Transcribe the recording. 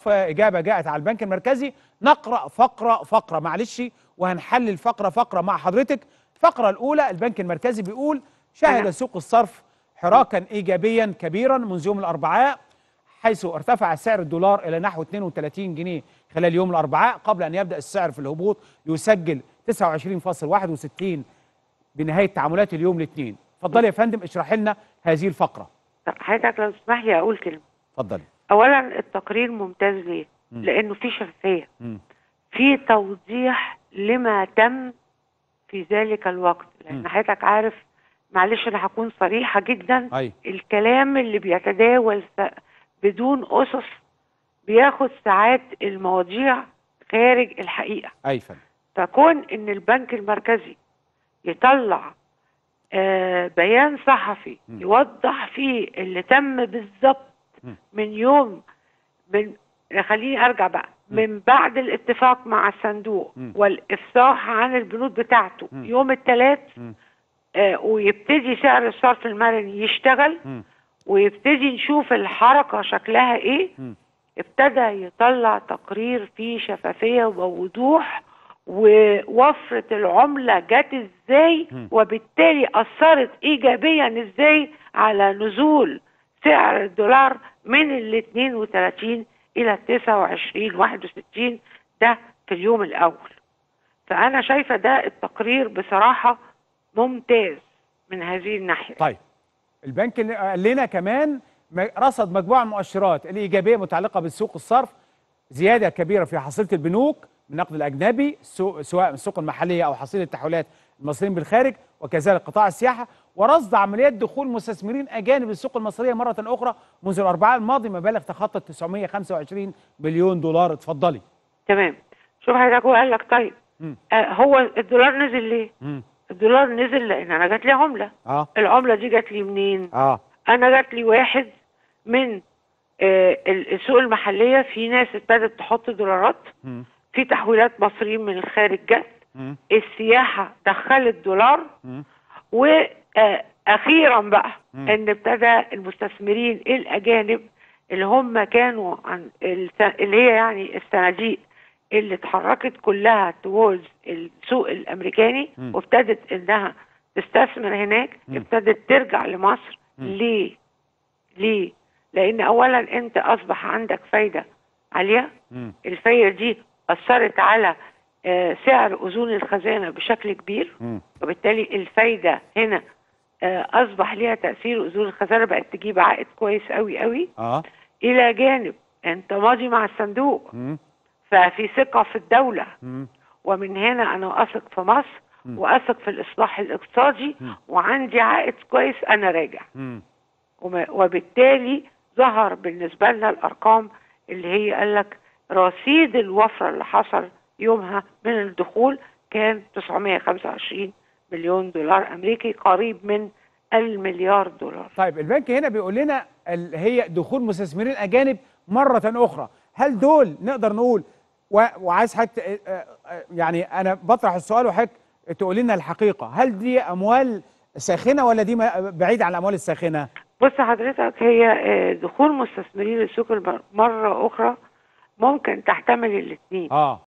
فاجابه جاءت على البنك المركزي نقرا فقره فقره معلش وهنحلل فقره فقره مع حضرتك الفقره الاولى البنك المركزي بيقول شهد نعم. سوق الصرف حراكا ايجابيا كبيرا منذ يوم الاربعاء حيث ارتفع سعر الدولار الى نحو 32 جنيه خلال يوم الاربعاء قبل ان يبدا السعر في الهبوط يسجل 29.61 بنهايه تعاملات اليوم الاثنين اتفضلي يا فندم اشرح لنا هذه الفقره طب حضرتك لو تسمح لي اقول كلمه اتفضلي اولا التقرير ممتاز ليه مم. لانه في شفافيه مم. في توضيح لما تم في ذلك الوقت مم. لان حضرتك عارف معلش انا هكون صريحه جدا اي الكلام اللي بيتداول س- بدون اسس بياخد ساعات المواضيع خارج الحقيقه اي فندم فكون ان البنك المركزي يطلع آه بيان صحفي م. يوضح فيه اللي تم بالظبط م. من يوم من خليني ارجع بقى م. من بعد الاتفاق مع الصندوق م. والافصاح عن البنود بتاعته م. يوم الثلاث م. آه ويبتدي سعر الصرف المرني يشتغل مم. ويبتدي نشوف الحركه شكلها ايه مم. ابتدى يطلع تقرير فيه شفافية ووضوح ووفرة العملة جت ازاي مم. وبالتالي أثرت إيجابيا ازاي على نزول سعر الدولار من ال 32 إلى 29 61 ده في اليوم الأول فأنا شايفة ده التقرير بصراحة ممتاز من هذه الناحية طيب البنك اللي قال لنا كمان م- رصد مجموعه من المؤشرات الايجابيه متعلقه بالسوق الصرف زياده كبيره في حصيله البنوك من النقد الاجنبي سو- سواء من السوق المحليه او حصيله التحويلات المصريين بالخارج وكذلك قطاع السياحه ورصد عمليات دخول مستثمرين اجانب السوق المصريه مره اخرى منذ الاربعاء الماضي مبالغ تخطت 925 مليون دولار اتفضلي تمام شوف حضرتك هو قال لك طيب مم. آه هو الدولار نزل ليه؟ مم. الدولار نزل لان انا جات لي عمله اه العمله دي جات لي منين اه انا جات لي واحد من آه ال- السوق المحليه في ناس ابتدت تحط دولارات مم. في تحويلات مصريين من الخارج جت مم. السياحه دخلت دولار مم. واخيرا بقى مم. ان ابتدى المستثمرين الاجانب اللي هم كانوا عن الس- اللي هي يعني الصناديق اللي اتحركت كلها towards السوق الامريكاني مم. وابتدت انها تستثمر هناك مم. ابتدت ترجع لمصر مم. ليه؟ ليه؟ لان اولا انت اصبح عندك فايده عاليه مم. الفايده دي اثرت على آه، سعر اذون الخزانه بشكل كبير مم. وبالتالي الفايده هنا آه، اصبح ليها تاثير اذون الخزانه بقت تجيب عائد كويس قوي قوي اه الى جانب انت ماضي مع الصندوق مم. ففي ثقه في الدوله مم. ومن هنا انا اثق في مصر مم. واثق في الاصلاح الاقتصادي مم. وعندي عائد كويس انا راجع مم. وما- وبالتالي ظهر بالنسبه لنا الارقام اللي هي قال لك رصيد الوفره اللي حصل يومها من الدخول كان 925 مليون دولار امريكي قريب من المليار دولار طيب البنك هنا بيقول لنا ال- هي دخول مستثمرين اجانب مره اخرى هل دول نقدر نقول و- وعايز حضرتك ت- آه، آه، يعني انا بطرح السؤال وحضرتك تقول لنا الحقيقه هل دي اموال ساخنه ولا دي م- بعيد عن الاموال الساخنه بص حضرتك هي آه، دخول مستثمرين السوق الم- مره اخرى ممكن تحتمل الاثنين اه